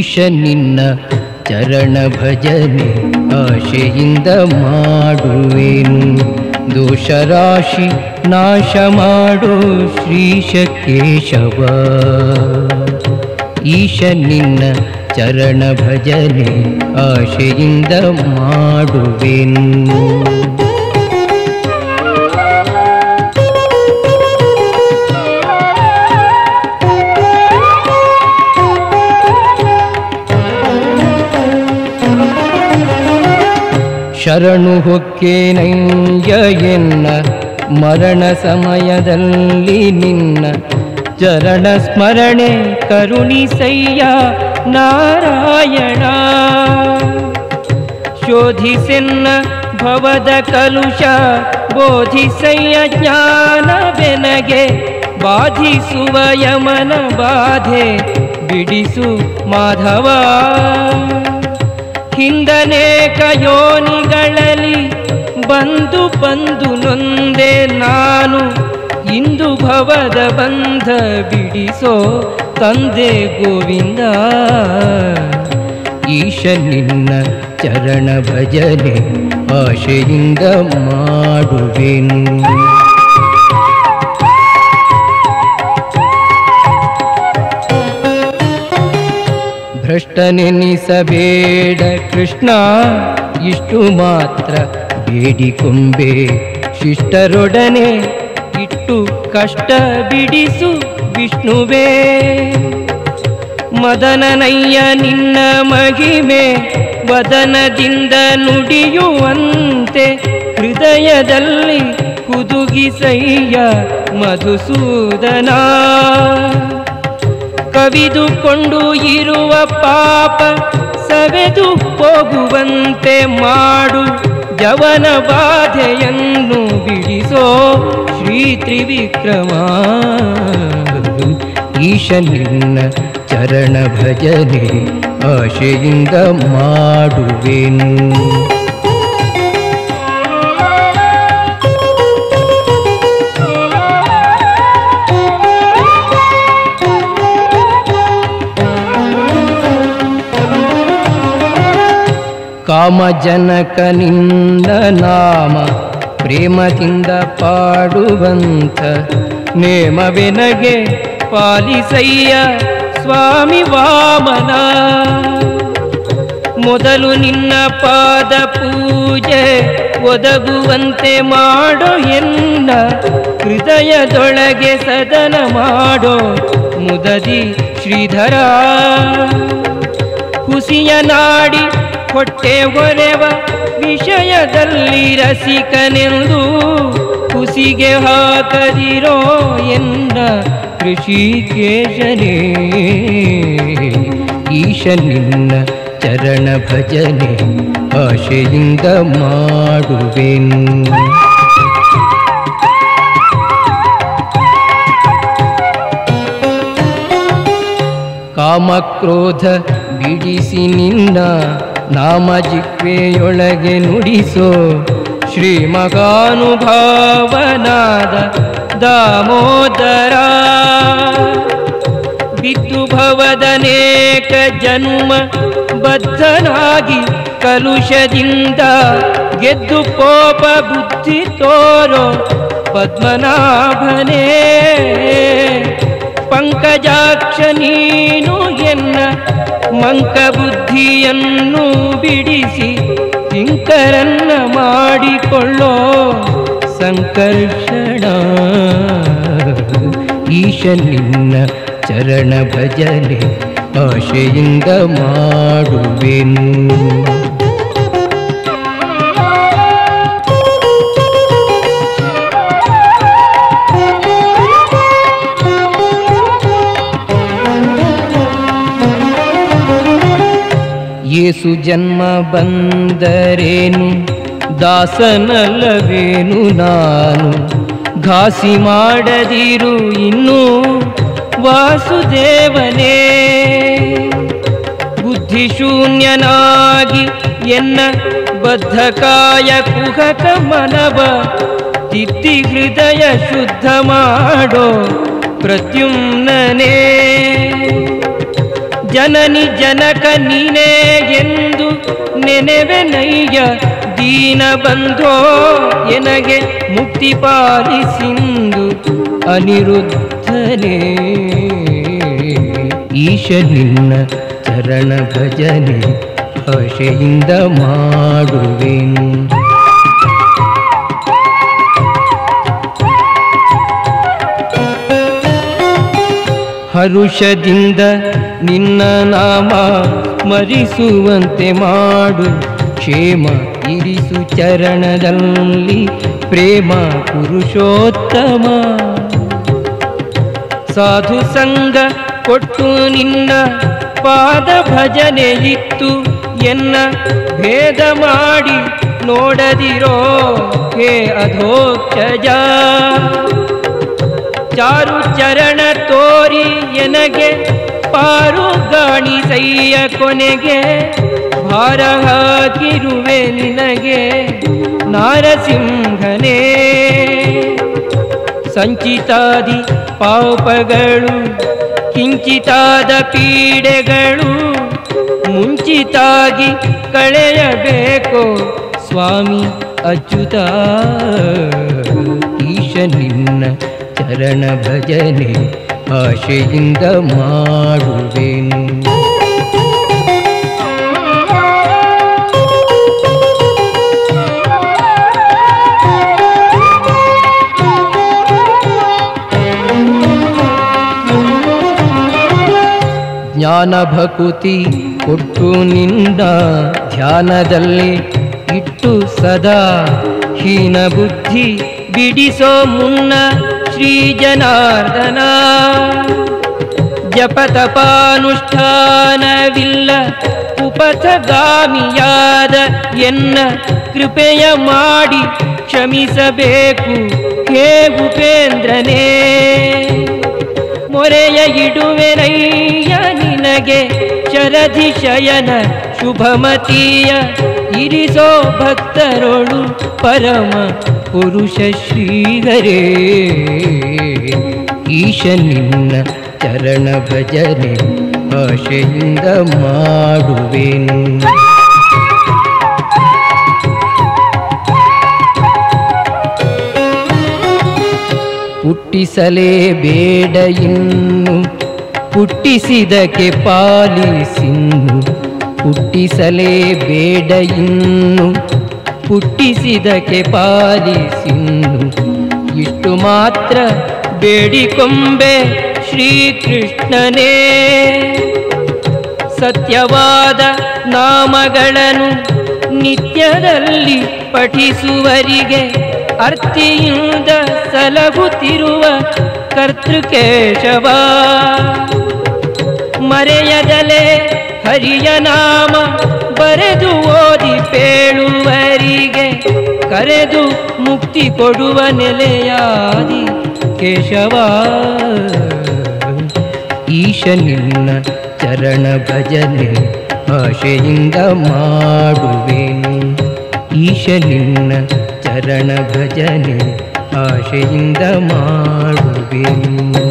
ಈಶ ನಿನ್ನ ಚರಣ ಭಜನೆ ಆಶೆಯಿಂದ ಮಾಡುವೆನು ದೋಷರಾಶಿ ನಾಶ ಮಾಡೋ ಶ್ರೀಶ ಕೇಶವ ಈಶ ನಿನ್ನ ಚರಣ ಭಜನೆ ಆಶೆಯಿಂದ ಮಾಡುವೆನು ಶರಣು ಹೊಕ್ಕೇನಯ್ಯ ಎನ್ನ ಮರಣ ಸಮಯದಲ್ಲಿ ನಿನ್ನ ಚರಣ ಸ್ಮರಣೆ ಕರುಣಿಸಯ್ಯ ನಾರಾಯಣ ಶೋಧಿಸೆನ್ನ ಭವದ ಕಲುಷ ಬೋಧಿಸಯ್ಯ ಜ್ಞಾನವೆನಗೆ ಬಾಧಿಸುವ ಯಮನ ಬಾಧೆ ಬಿಡಿಸು ಮಾಧವ ಹಿಂದನೇಕ ಯೋನಿಗಳಲ್ಲಿ ಬಂದು ಬಂದು ನೊಂದೆ ನಾನು ಇಂದು ಭವದ ಬಂಧ ಬಿಡಿಸೋ ತಂದೆ ಗೋವಿಂದ ಈಶ ನಿನ್ನ ಚರಣ ಭಜನೆ ಆಶೆಯಿಂದ ಮಾಡುವೆನು ಭ್ರಷ್ಟನೆನಿಸಬೇಡ ಕೃಷ್ಣ ಇಷ್ಟು ಮಾತ್ರ ಬೇಡಿಕೊಂಬೆ ಶಿಷ್ಟರೊಡನೆ ಇಟ್ಟು ಕಷ್ಟ ಬಿಡಿಸು ವಿಷ್ಣುವೇ ಮದನನಯ್ಯ ನಿನ್ನ ಮಹಿಮೆ ವದನದಿಂದ ನುಡಿಯುವಂತೆ ಹೃದಯದಲ್ಲಿ ಕುದುಗಿಸಯ್ಯ ಮಧುಸೂದನ ಕವಿದುಕೊಂಡು ಇರುವ ಪಾಪ ಸವೆದು ಹೋಗುವಂತೆ ಮಾಡು ಜವನ ಬಾಧೆಯನ್ನು ಬಿಡಿಸೋ ಶ್ರೀ ತ್ರಿವಿಕ್ರಮ ಈಶ ನಿನ್ನ ಚರಣ ಭಜನೆ ಆಶೆಯಿಂದ ಮಾಡುವೆನು ಕಾಮಜನಕನಿಂದ ನಾಮ ಪ್ರೇಮದಿಂದ ಪಾಡುವಂಥ ನೇಮವೆನಗೆ ಪಾಲಿಸಯ್ಯ ಸ್ವಾಮಿ ವಾಮನ ಮೊದಲು ನಿನ್ನ ಪಾದ ಪೂಜೆ ಒದಗುವಂತೆ ಮಾಡೋ ಎನ್ನ ಹೃದಯದೊಳಗೆ ಸದನ ಮಾಡೋ ಮುದದಿ ಶ್ರೀಧರ ಹುಸಿಯ ನಾಡಿ ಹೊಟ್ಟೆ ಹೊರೆವ ವಿಷಯದಲ್ಲಿ ರಸಿಕನೆಂದು ಹುಸಿಗೆ ಹಾಕದಿರೋ ಎನ್ನ ಋಷಿಕೇಶನೇ ಈಶ ನಿನ್ನ ಚರಣ ಭಜನೆ ಆಶೆಯಿಂದ ಮಾಡುವೆನು ಕಾಮಕ್ರೋಧ ಬಿಡಿಸಿ ನಿನ್ನ ನಾಮ ಜಿಕ್ವೆಯೊಳಗೆ ನುಡಿಸೋ ಶ್ರೀ ಮಗಾನುಭಾವನಾದ ದಾಮೋದರ ಬಿದ್ದು ಭವದನೇಕ ಜನ್ಮ ಬದ್ಧನಾಗಿ ಕಲುಷದಿಂದ ಗೆದ್ದು ಕೋಪ ಬುದ್ಧಿ ತೋರೋ ಪದ್ಮನಾಭನೇ ಪಂಕಜಾಕ್ಷ ನೀನು ಎನ್ನ ಮಂಕ ಬುದ್ಧಿಯನ್ನು ಬಿಡಿಸಿ ಕಿಂಕರನ್ನ ಮಾಡಿಕೊಳ್ಳೋ ಸಂಕರ್ಷಣ ಈಶ ನಿನ್ನ ಚರಣ ಭಜನೆ ಆಶೆಯಿಂದ ಮಾಡುವೆನು ಏಸು ಜನ್ಮ ಬಂದರೇನು ದಾಸನಲ್ಲವೇನು ನಾನು ಘಾಸಿ ಮಾಡದಿರು ಇನ್ನು ವಾಸುದೇವನೇ ಬುದ್ಧಿಶೂನ್ಯನಾಗಿ ಎನ್ನ ಬದ್ಧಕಾಯ ಕುಹಕ ಮನವ ತಿದ್ದಿ ಹೃದಯ ಶುದ್ಧ ಮಾಡೋ ಪ್ರತ್ಯುಮ್ನನೇ ಜನನಿ ಜನಕ ನೀನೇ ಎಂದು ನೆನೆವೆನಯ್ಯ ದೀನ ಬಂಧೋ ಎನಗೆ ಮುಕ್ತಿ ಪಾಲಿಸಿಂದು ಅನಿರುದ್ಧನೇ ಈಶ ನಿನ್ನ ಚರಣ ಭಜನೆ ಭಾಷೆಯಿಂದ ಮಾಡುವೆನು ಹರುಷದಿಂದ ನಿನ್ನ ನಾಮ ಸ್ಮರಿಸುವಂತೆ ಮಾಡು ಕ್ಷೇಮ ಇರಿಸು ಚರಣದಲ್ಲಿ ಪ್ರೇಮ ಪುರುಷೋತ್ತಮ ಸಾಧು ಸಂಗ ಕೊಟ್ಟು ನಿನ್ನ ಪಾದ ಭಜನೆ ಇತ್ತು ಎನ್ನ ಭೇದ ಮಾಡಿ ನೋಡದಿರೋ ಹೇ ಅಧೋಕ್ಷಜ ಚಾರು ಚರಣ ತೋರಿ ಎನಗೆ ಪಾರು ಗಾಣಿಸಯ್ಯ ಕೊನೆಗೆ ಭಾರ ಹಾಕಿರುವೆ ನಿನಗೆ ನಾರಸಿಂಹನೇ ಸಂಚಿತಾದಿ ಪಾಪಗಳು ಕಿಂಚಿತಾದ ಪೀಡೆಗಳು ಮುಂಚಿತಾಗಿ ಕಳೆಯಬೇಕು ಸ್ವಾಮಿ ಅಚ್ಯುತ ಈಶ ನಿನ್ನ ಚರಣ ಭಜನೆ ಆಶೆಯಿಂದ ಮಾಡುವೆನು ಜ್ಞಾನ ಭಕುತಿ ಕೊಟ್ಟು ನಿನ್ನ ಧ್ಯಾನದಲ್ಲಿ ಇಟ್ಟು ಸದಾ ಹೀನ ಬುದ್ಧಿ ಬಿಡಿಸೋ ಮುನ್ನ ಶ್ರೀ ಜನಾರ್ದನ ಜಪತಪಾನುಷ್ಠಾನವಿಲ್ಲ ಉಪಥಗಾಮಿಯಾದ ಎನ್ನ ಕೃಪೆಯ ಮಾಡಿ ಕ್ಷಮಿಸಬೇಕು ಹೇ ಉಪೇಂದ್ರನೇ ಮೊರೆಯ ಇಡುವೆನಯ್ಯ ನಿನಗೆ ಶರಧಿ ಶಯನ ಶುಭಮತೀಯ ಇರಿಸೋ ಭಕ್ತರೊಳು ಪರಮ ಪುರುಷ ಶ್ರೀಹರೇ ಈಶ ನಿನ್ನ ಚರಣ ಭಜನೆ ಆಶೆಯಿಂದ ಮಾಡುವೆನು ಹುಟ್ಟಿಸಲೇಬೇಡ ಇನ್ನು ಹುಟ್ಟಿಸಿದಕ್ಕೆ ಪಾಲಿಸಿನ್ನು ಹುಟ್ಟಿಸಲೇಬೇಡ ಇನ್ನು ಹುಟ್ಟಿಸಿದಕ್ಕೆ ಪಾಲಿಸಿನ್ನು ಇಷ್ಟು ಮಾತ್ರ ಬೇಡಿಕೊಂಬೆ ಶ್ರೀಕೃಷ್ಣನೇ ಸತ್ಯವಾದ ನಾಮಗಳನ್ನು ನಿತ್ಯದಲ್ಲಿ ಪಠಿಸುವರಿಗೆ ಅರ್ತಿಯಿಂದ ಸಲಹುತ್ತಿರುವ ಕರ್ತೃಕೇಶವ ಮರೆಯದಲೆ ಹರಿಯ ನಾಮ ಬರೆದು ಓದಿ ಪೇಳುವರಿಗೆ ಕರೆದು ಮುಕ್ತಿ ಕೊಡುವ ನೆಲೆಯಾದಿ ಕೇಶವ ಈಶ ನಿನ್ನ ಚರಣ ಭಜನೆ ಆಶೆಯಿಂದ ಮಾಡುವೆನು ಈಶ ನಿನ್ನ ಚರಣ ಭಜನೆ ಆಶೆಯಿಂದ ಮಾಡುವೆನು